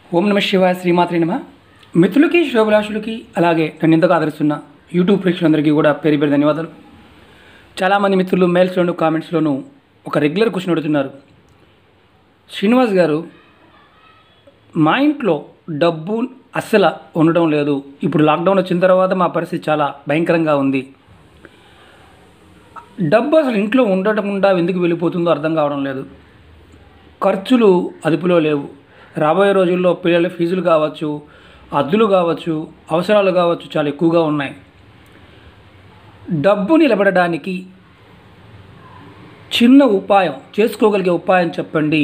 ఓం నమ శివాయ శ్రీమాత్రి నమ మిత్రులకి శోభిలాషులకి అలాగే నన్ను ఎంతగా ఆదరిస్తున్న యూట్యూబ్ ప్రేక్షకులందరికీ కూడా పేరు పేరు ధన్యవాదాలు చాలామంది మిత్రులు మెయిల్స్లోను కామెంట్స్లోను ఒక రెగ్యులర్ క్వశ్చన్ అడుగుతున్నారు శ్రీనివాస్ గారు మా ఇంట్లో డబ్బు అస్సలు ఉండడం లేదు ఇప్పుడు లాక్డౌన్ వచ్చిన తర్వాత మా పరిస్థితి చాలా భయంకరంగా ఉంది డబ్బు అసలు ఇంట్లో ఉండకుండా ఎందుకు వెళ్ళిపోతుందో అర్థం కావడం లేదు ఖర్చులు అదుపులో లేవు రాబోయే రోజుల్లో పిల్లల ఫీజులు కావచ్చు అద్దులు కావచ్చు అవసరాలు కావచ్చు చాలా ఎక్కువగా ఉన్నాయి డబ్బు నిలబడడానికి చిన్న ఉపాయం చేసుకోగలిగే ఉపాయం చెప్పండి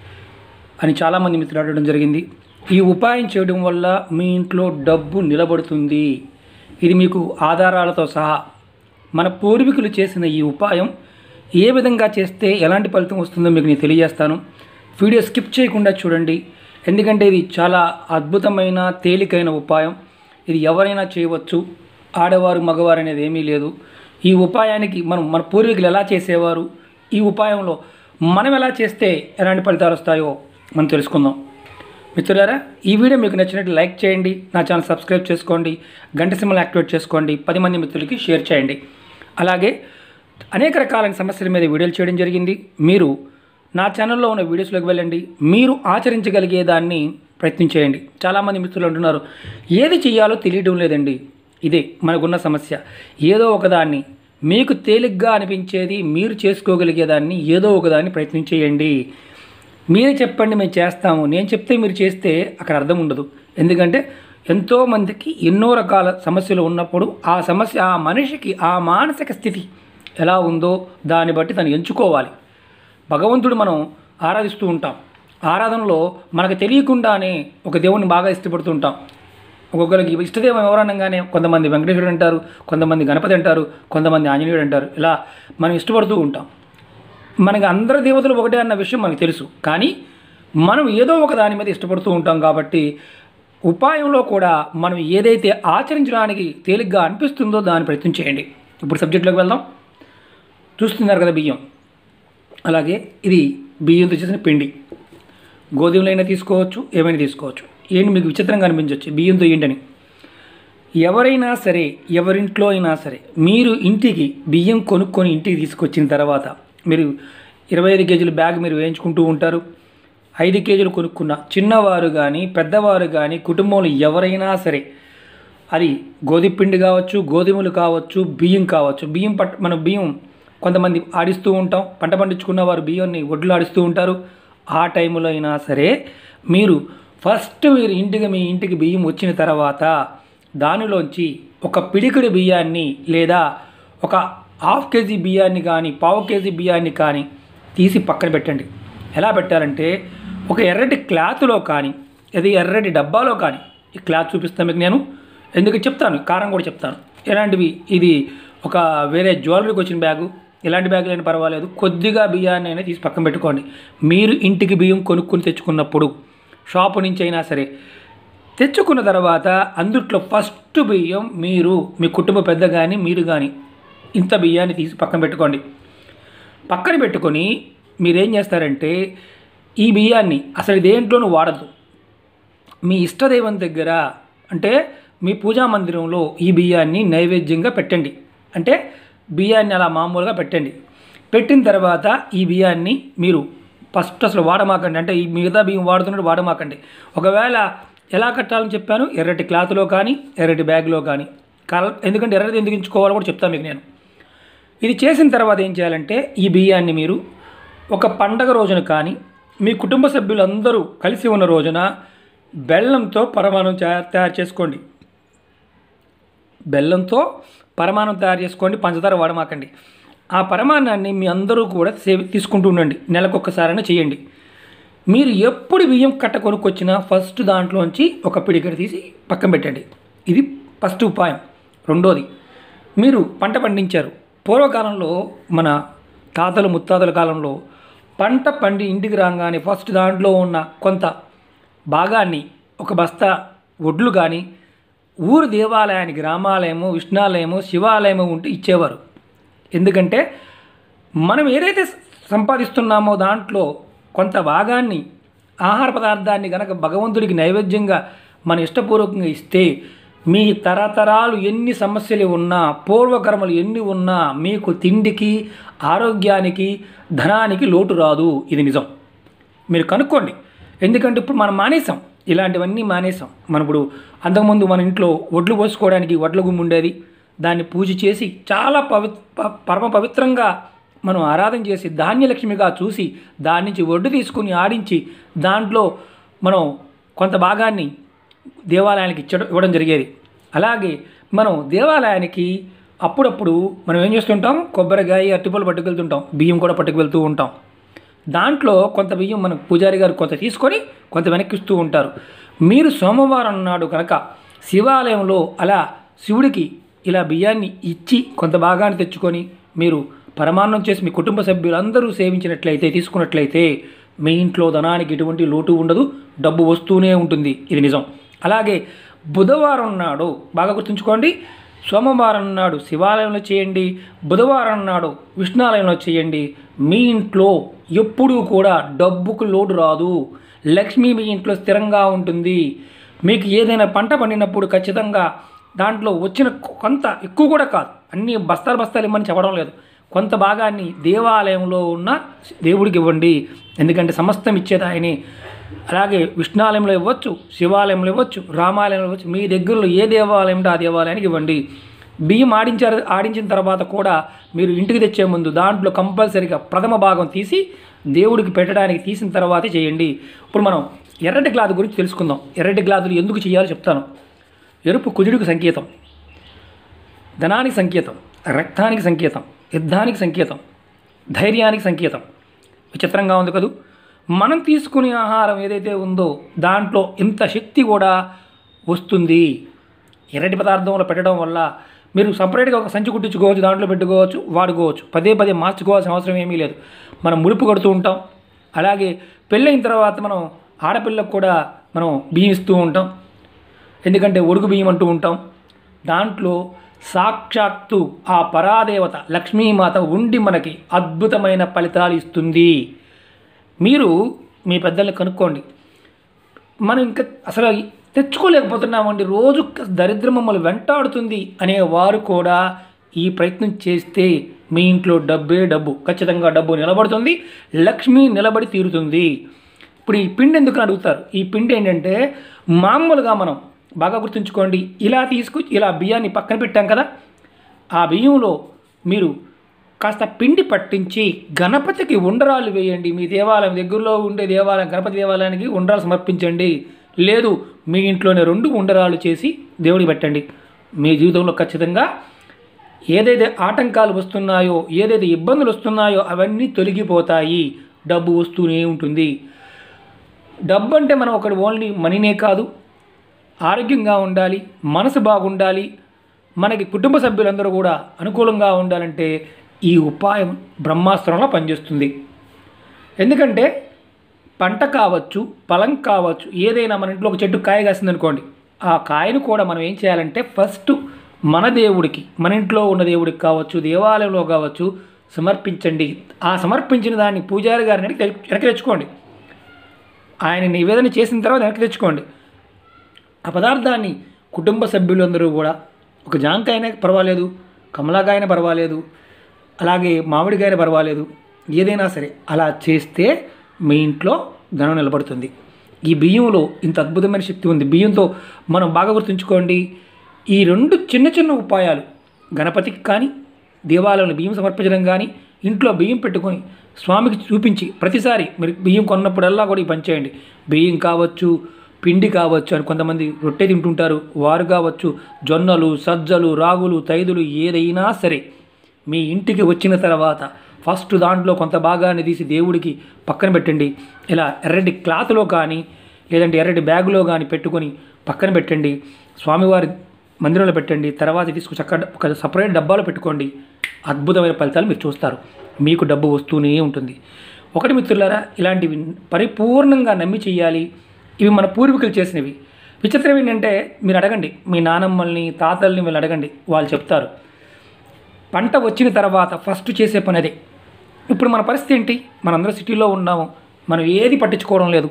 అని చాలామంది మిత్రులు అడగడం జరిగింది ఈ ఉపాయం చేయడం వల్ల మీ ఇంట్లో డబ్బు నిలబడుతుంది ఇది మీకు ఆధారాలతో సహా మన పూర్వీకులు చేసిన ఈ ఉపాయం ఏ విధంగా చేస్తే ఎలాంటి ఫలితం వస్తుందో మీకు నేను తెలియజేస్తాను వీడియో స్కిప్ చేయకుండా చూడండి ఎందుకంటే ఇది చాలా అద్భుతమైన తేలికైన ఉపాయం ఇది ఎవరైనా చేయవచ్చు ఆడవారు మగవారు అనేది ఏమీ లేదు ఈ ఉపాయానికి మనం మన పూర్వీకులు ఎలా చేసేవారు ఈ ఉపాయంలో మనం ఎలా చేస్తే ఎలాంటి ఫలితాలు వస్తాయో మనం తెలుసుకుందాం మిత్రులారా ఈ వీడియో మీకు నచ్చినట్టు లైక్ చేయండి నా ఛానల్ సబ్స్క్రైబ్ చేసుకోండి గంట సింబల్ యాక్టివేట్ చేసుకోండి పది మంది మిత్రులకి షేర్ చేయండి అలాగే అనేక రకాలైన సమస్యల మీద వీడియోలు చేయడం జరిగింది మీరు నా ఛానల్లో ఉన్న వీడియోస్లోకి వెళ్ళండి మీరు ఆచరించగలిగే దాన్ని ప్రయత్నం చేయండి చాలామంది మిత్రులు అంటున్నారు ఏది చేయాలో తెలియడం లేదండి ఇదే మనకున్న సమస్య ఏదో ఒకదాన్ని మీకు తేలిగ్గా అనిపించేది మీరు చేసుకోగలిగేదాన్ని ఏదో ఒకదాన్ని ప్రయత్నం చేయండి మీరే చెప్పండి మేము చేస్తాము నేను చెప్తే మీరు చేస్తే అక్కడ అర్థం ఉండదు ఎందుకంటే ఎంతోమందికి ఎన్నో రకాల సమస్యలు ఉన్నప్పుడు ఆ సమస్య ఆ మనిషికి ఆ మానసిక స్థితి ఎలా ఉందో దాన్ని బట్టి తను ఎంచుకోవాలి భగవంతుడు మనం ఆరాధిస్తూ ఉంటాం ఆరాధనలో మనకు తెలియకుండానే ఒక దేవుణ్ణి బాగా ఇష్టపడుతూ ఉంటాం ఒక్కొక్కరికి ఇష్టదేవం ఎవరనగానే కొంతమంది వెంకటేశ్వరుడు అంటారు కొంతమంది గణపతి అంటారు కొంతమంది ఆంజనేయుడు అంటారు ఇలా మనం ఇష్టపడుతూ ఉంటాం మనకి అందరి దేవతలు ఒకటే అన్న విషయం మనకు తెలుసు కానీ మనం ఏదో ఒక దాని మీద ఇష్టపడుతూ ఉంటాం కాబట్టి ఉపాయంలో కూడా మనం ఏదైతే ఆచరించడానికి తేలిగ్గా అనిపిస్తుందో దాన్ని ప్రయత్నం చేయండి ఇప్పుడు సబ్జెక్టులోకి వెళ్దాం చూస్తున్నారు కదా బియ్యం అలాగే ఇది బియ్యంతో చేసిన పిండి గోధుమలైనా తీసుకోవచ్చు ఏమైనా తీసుకోవచ్చు ఏంటి మీకు విచిత్రంగా అనిపించవచ్చు బియ్యంతో ఏంటని ఎవరైనా సరే ఎవరింట్లో అయినా సరే మీరు ఇంటికి బియ్యం కొనుక్కొని ఇంటికి తీసుకొచ్చిన తర్వాత మీరు ఇరవై ఐదు కేజీల బ్యాగ్ మీరు వేయించుకుంటూ ఉంటారు ఐదు కేజీలు కొనుక్కున్న చిన్నవారు కానీ పెద్దవారు కానీ కుటుంబంలో ఎవరైనా సరే అది గోధుమ పిండి కావచ్చు గోధుమలు కావచ్చు బియ్యం కావచ్చు బియ్యం పట్ మన బియ్యం కొంతమంది ఆడిస్తూ ఉంటాం పంట పండించుకున్న వారు బియ్యాన్ని ఒడ్లు ఆడిస్తూ ఉంటారు ఆ టైంలో అయినా సరే మీరు ఫస్ట్ మీరు ఇంటికి మీ ఇంటికి బియ్యం వచ్చిన తర్వాత దానిలోంచి ఒక పిడికిడి బియ్యాన్ని లేదా ఒక హాఫ్ కేజీ బియ్యాన్ని కానీ పావు కేజీ బియ్యాన్ని కానీ తీసి పక్కన పెట్టండి ఎలా పెట్టాలంటే ఒక ఎర్రటి క్లాత్లో కానీ అది ఎర్రటి డబ్బాలో కానీ ఈ క్లాత్ చూపిస్తాను మీకు నేను ఎందుకు చెప్తాను కారం కూడా చెప్తాను ఎలాంటివి ఇది ఒక వేరే జ్యువెలరీకి వచ్చిన బ్యాగు ఎలాంటి బ్యాగులు అయినా పర్వాలేదు కొద్దిగా బియ్యాన్ని అయినా తీసి పక్కన పెట్టుకోండి మీరు ఇంటికి బియ్యం కొనుక్కుని తెచ్చుకున్నప్పుడు షాపు నుంచి అయినా సరే తెచ్చుకున్న తర్వాత అందుట్లో ఫస్ట్ బియ్యం మీరు మీ కుటుంబ పెద్ద కానీ మీరు కానీ ఇంత బియ్యాన్ని తీసి పక్కన పెట్టుకోండి పక్కన పెట్టుకొని మీరేం చేస్తారంటే ఈ బియ్యాన్ని అసలు దేంట్లోనూ వాడద్దు మీ ఇష్టదైవం దగ్గర అంటే మీ పూజా మందిరంలో ఈ బియ్యాన్ని నైవేద్యంగా పెట్టండి అంటే బియ్యాన్ని అలా మామూలుగా పెట్టండి పెట్టిన తర్వాత ఈ బియ్యాన్ని మీరు ఫస్ట్ అసలు వాడమాకండి అంటే ఈ మిగతా బియ్యం వాడుతున్నట్టు వాడమాకండి ఒకవేళ ఎలా కట్టాలని చెప్పాను ఎర్రటి క్లాత్లో కానీ ఎర్రటి బ్యాగ్లో కానీ కల ఎందుకంటే ఎర్రటి ఎందుకు ఎంచుకోవాలో కూడా చెప్తాను మీకు నేను ఇది చేసిన తర్వాత ఏం చేయాలంటే ఈ బియ్యాన్ని మీరు ఒక పండగ రోజున కానీ మీ కుటుంబ సభ్యులందరూ కలిసి ఉన్న రోజున బెల్లంతో పరమాణం తయా- తయారు చేసుకోండి బెల్లంతో పరమాణం తయారు చేసుకోండి పంచదార వాడమాకండి ఆ పరమాన్నాన్ని మీ అందరూ కూడా సేవి తీసుకుంటూ ఉండండి నెలకొకసారైనా చేయండి మీరు ఎప్పుడు బియ్యం కట్ట కొనుక్కొచ్చినా ఫస్ట్ దాంట్లోంచి ఒక పిడికడ తీసి పక్కన పెట్టండి ఇది ఫస్ట్ ఉపాయం రెండోది మీరు పంట పండించారు పూర్వకాలంలో మన తాతలు ముత్తాతల కాలంలో పంట పండి ఇంటికి రాగానే ఫస్ట్ దాంట్లో ఉన్న కొంత భాగాన్ని ఒక బస్తా ఒడ్లు కానీ ఊరు దేవాలయానికి గ్రామాలయము విష్ణాలయము శివాలయము ఉంటే ఇచ్చేవారు ఎందుకంటే మనం ఏదైతే సంపాదిస్తున్నామో దాంట్లో కొంత భాగాన్ని ఆహార పదార్థాన్ని గనక భగవంతుడికి నైవేద్యంగా మన ఇష్టపూర్వకంగా ఇస్తే మీ తరతరాలు ఎన్ని సమస్యలు ఉన్నా పూర్వకర్మలు ఎన్ని ఉన్నా మీకు తిండికి ఆరోగ్యానికి ధనానికి లోటు రాదు ఇది నిజం మీరు కనుక్కోండి ఎందుకంటే ఇప్పుడు మనం మానేసాం ఇలాంటివన్నీ మానేసాం మనం ఇప్పుడు అంతకుముందు మన ఇంట్లో ఒడ్లు పోసుకోవడానికి వడ్ల గుమ్ము ఉండేది దాన్ని పూజ చేసి చాలా పవి ప- పరమ పవిత్రంగా మనం ఆరాధన చేసి ధాన్యలక్ష్మిగా చూసి దాని నుంచి ఒడ్డు తీసుకుని ఆడించి దాంట్లో మనం కొంత భాగాన్ని దేవాలయానికి ఇచ్చడం ఇవ్వడం జరిగేది అలాగే మనం దేవాలయానికి అప్పుడప్పుడు మనం ఏం చేస్తుంటాం కొబ్బరికాయ అరటిపళ్ళు పట్టుకెళ్తుంటాం బియ్యం కూడా పట్టుకువెళ్తూ ఉంటాం దాంట్లో కొంత బియ్యం మన పూజారి గారు కొంత తీసుకొని కొంత వెనక్కిస్తూ ఉంటారు మీరు సోమవారం నాడు కనుక శివాలయంలో అలా శివుడికి ఇలా బియ్యాన్ని ఇచ్చి కొంత భాగాన్ని తెచ్చుకొని మీరు పరమాన్నం చేసి మీ కుటుంబ సభ్యులందరూ సేవించినట్లయితే తీసుకున్నట్లయితే మీ ఇంట్లో ధనానికి ఎటువంటి లోటు ఉండదు డబ్బు వస్తూనే ఉంటుంది ఇది నిజం అలాగే బుధవారం నాడు బాగా గుర్తుంచుకోండి సోమవారం నాడు శివాలయంలో చేయండి బుధవారం నాడు విష్ణాలయంలో చేయండి మీ ఇంట్లో ఎప్పుడూ కూడా డబ్బుకు లోటు రాదు లక్ష్మి మీ ఇంట్లో స్థిరంగా ఉంటుంది మీకు ఏదైనా పంట పండినప్పుడు ఖచ్చితంగా దాంట్లో వచ్చిన కొంత ఎక్కువ కూడా కాదు అన్ని బస్తాలు బస్తాలు ఇమ్మని చెప్పడం లేదు కొంత భాగాన్ని దేవాలయంలో ఉన్న దేవుడికి ఇవ్వండి ఎందుకంటే సమస్తం ఇచ్చేది ఆయనే అలాగే విష్ణాలయంలో ఇవ్వచ్చు శివాలయంలో ఇవ్వచ్చు రామాలయంలో ఇవ్వచ్చు మీ దగ్గరలో ఏ దేవాలయం ఉంటే ఆ దేవాలయానికి ఇవ్వండి బియ్యం ఆడించారు ఆడించిన తర్వాత కూడా మీరు ఇంటికి తెచ్చే ముందు దాంట్లో కంపల్సరీగా ప్రథమ భాగం తీసి దేవుడికి పెట్టడానికి తీసిన తర్వాతే చేయండి ఇప్పుడు మనం ఎర్రటి గ్లాదు గురించి తెలుసుకుందాం ఎర్రటి గ్లాదులు ఎందుకు చేయాలో చెప్తాను ఎరుపు కుజుడికి సంకేతం ధనానికి సంకేతం రక్తానికి సంకేతం యుద్ధానికి సంకేతం ధైర్యానికి సంకేతం విచిత్రంగా ఉంది కదూ మనం తీసుకునే ఆహారం ఏదైతే ఉందో దాంట్లో ఇంత శక్తి కూడా వస్తుంది ఎర్రటి పదార్థంలో పెట్టడం వల్ల మీరు సపరేట్గా ఒక సంచి కుట్టించుకోవచ్చు దాంట్లో పెట్టుకోవచ్చు వాడుకోవచ్చు పదే పదే మార్చుకోవాల్సిన అవసరం ఏమీ లేదు మనం ముడుపు కడుతూ ఉంటాం అలాగే పెళ్ళైన తర్వాత మనం ఆడపిల్లకు కూడా మనం బియ్యం ఇస్తూ ఉంటాం ఎందుకంటే ఒడుగు బియ్యం అంటూ ఉంటాం దాంట్లో సాక్షాత్తు ఆ పరాదేవత లక్ష్మీమాత ఉండి మనకి అద్భుతమైన ఫలితాలు ఇస్తుంది మీరు మీ పెద్దల్ని కనుక్కోండి మనం ఇంకా అసలు తెచ్చుకోలేకపోతున్నామండి రోజు దరిద్రం మమ్మల్ని వెంటాడుతుంది అనే వారు కూడా ఈ ప్రయత్నం చేస్తే మీ ఇంట్లో డబ్బే డబ్బు ఖచ్చితంగా డబ్బు నిలబడుతుంది లక్ష్మి నిలబడి తీరుతుంది ఇప్పుడు ఈ పిండి ఎందుకు అని అడుగుతారు ఈ పిండి ఏంటంటే మామూలుగా మనం బాగా గుర్తుంచుకోండి ఇలా తీసుకు ఇలా బియ్యాన్ని పక్కన పెట్టాం కదా ఆ బియ్యంలో మీరు కాస్త పిండి పట్టించి గణపతికి ఉండ్రాలు వేయండి మీ దేవాలయం దగ్గరలో ఉండే దేవాలయం గణపతి దేవాలయానికి ఉండ్రాలు సమర్పించండి లేదు మీ ఇంట్లోనే రెండు ఉండ్రాలు చేసి దేవుడికి పెట్టండి మీ జీవితంలో ఖచ్చితంగా ఏదైతే ఆటంకాలు వస్తున్నాయో ఏదైతే ఇబ్బందులు వస్తున్నాయో అవన్నీ తొలగిపోతాయి డబ్బు వస్తూనే ఉంటుంది డబ్బు అంటే మనం ఒకటి ఓన్లీ మనీనే కాదు ఆరోగ్యంగా ఉండాలి మనసు బాగుండాలి మనకి కుటుంబ సభ్యులందరూ కూడా అనుకూలంగా ఉండాలంటే ఈ ఉపాయం బ్రహ్మాస్త్రంలో పనిచేస్తుంది ఎందుకంటే పంట కావచ్చు ఫలం కావచ్చు ఏదైనా మన ఇంట్లో ఒక చెట్టు కాయ కాసింది అనుకోండి ఆ కాయను కూడా మనం ఏం చేయాలంటే ఫస్ట్ మన దేవుడికి మన ఇంట్లో ఉన్న దేవుడికి కావచ్చు దేవాలయంలో కావచ్చు సమర్పించండి ఆ సమర్పించిన దాన్ని పూజారి గారిని వెనక్కి తెచ్చు- వెనక్కి తెచ్చుకోండి ఆయన నివేదన చేసిన తర్వాత వెనక్కి తెచ్చుకోండి ఆ పదార్థాన్ని కుటుంబ సభ్యులందరూ కూడా ఒక జాంకాయనే పర్వాలేదు కమలాకాయనే పర్వాలేదు అలాగే మామిడికాయనే పర్వాలేదు ఏదైనా సరే అలా చేస్తే మీ ఇంట్లో ధనం నిలబడుతుంది ఈ బియ్యంలో ఇంత అద్భుతమైన శక్తి ఉంది బియ్యంతో మనం బాగా గుర్తుంచుకోండి ఈ రెండు చిన్న చిన్న ఉపాయాలు గణపతికి కానీ దేవాలయంలో బియ్యం సమర్పించడం కానీ ఇంట్లో బియ్యం పెట్టుకొని స్వామికి చూపించి ప్రతిసారి మీరు బియ్యం కొన్నప్పుడల్లా కూడా ఈ పని చేయండి బియ్యం కావచ్చు పిండి కావచ్చు అని కొంతమంది రొట్టె తింటుంటారు వారు కావచ్చు జొన్నలు సజ్జలు రాగులు తైదులు ఏదైనా సరే మీ ఇంటికి వచ్చిన తర్వాత ఫస్ట్ దాంట్లో కొంత భాగాన్ని తీసి దేవుడికి పక్కన పెట్టండి ఇలా ఎర్రటి క్లాత్లో కానీ లేదంటే ఎర్రటి బ్యాగులో కానీ పెట్టుకొని పక్కన పెట్టండి స్వామివారి మందిరంలో పెట్టండి తర్వాత తీసుకు చక్కగా ఒక సపరేట్ డబ్బాలో పెట్టుకోండి అద్భుతమైన ఫలితాలు మీరు చూస్తారు మీకు డబ్బు వస్తూనే ఉంటుంది ఒకటి మిత్రులారా ఇలాంటివి పరిపూర్ణంగా నమ్మి చేయాలి ఇవి మన పూర్వీకులు చేసినవి విచిత్రం ఏంటంటే మీరు అడగండి మీ నానమ్మల్ని తాతల్ని వీళ్ళు అడగండి వాళ్ళు చెప్తారు పంట వచ్చిన తర్వాత ఫస్ట్ చేసే పని అదే ఇప్పుడు మన పరిస్థితి ఏంటి మనందరం సిటీలో ఉన్నాము మనం ఏది పట్టించుకోవడం లేదు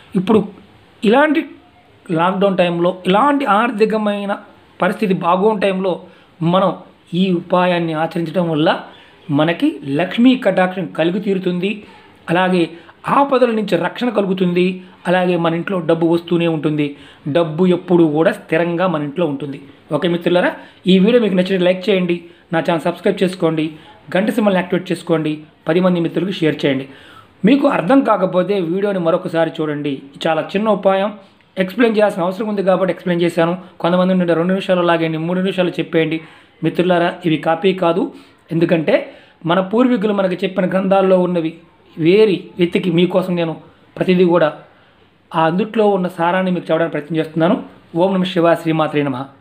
ఇప్పుడు ఇలాంటి లాక్డౌన్ టైంలో ఇలాంటి ఆర్థికమైన పరిస్థితి బాగోని టైంలో మనం ఈ ఉపాయాన్ని ఆచరించడం వల్ల మనకి లక్ష్మీ కటాక్షం కలిగి తీరుతుంది అలాగే ఆపదల నుంచి రక్షణ కలుగుతుంది అలాగే మన ఇంట్లో డబ్బు వస్తూనే ఉంటుంది డబ్బు ఎప్పుడు కూడా స్థిరంగా మన ఇంట్లో ఉంటుంది ఓకే మిత్రులారా ఈ వీడియో మీకు నచ్చితే లైక్ చేయండి నా ఛానల్ సబ్స్క్రైబ్ చేసుకోండి గంట సింబల్ని యాక్టివేట్ చేసుకోండి పది మంది మిత్రులకు షేర్ చేయండి మీకు అర్థం కాకపోతే వీడియోని మరొకసారి చూడండి చాలా చిన్న ఉపాయం ఎక్స్ప్లెయిన్ చేయాల్సిన అవసరం ఉంది కాబట్టి ఎక్స్ప్లెయిన్ చేశాను కొంతమంది ఉండే రెండు నిమిషాలు లాగండి మూడు నిమిషాలు చెప్పేయండి మిత్రులారా ఇవి కాపీ కాదు ఎందుకంటే మన పూర్వీకులు మనకు చెప్పిన గ్రంథాల్లో ఉన్నవి వేరి వెతికి మీకోసం నేను ప్రతిదీ కూడా ఆ అందుట్లో ఉన్న సారాన్ని మీకు చెప్పడానికి ప్రయత్నం చేస్తున్నాను ఓం నమ శివ శ్రీమాత్రే నమః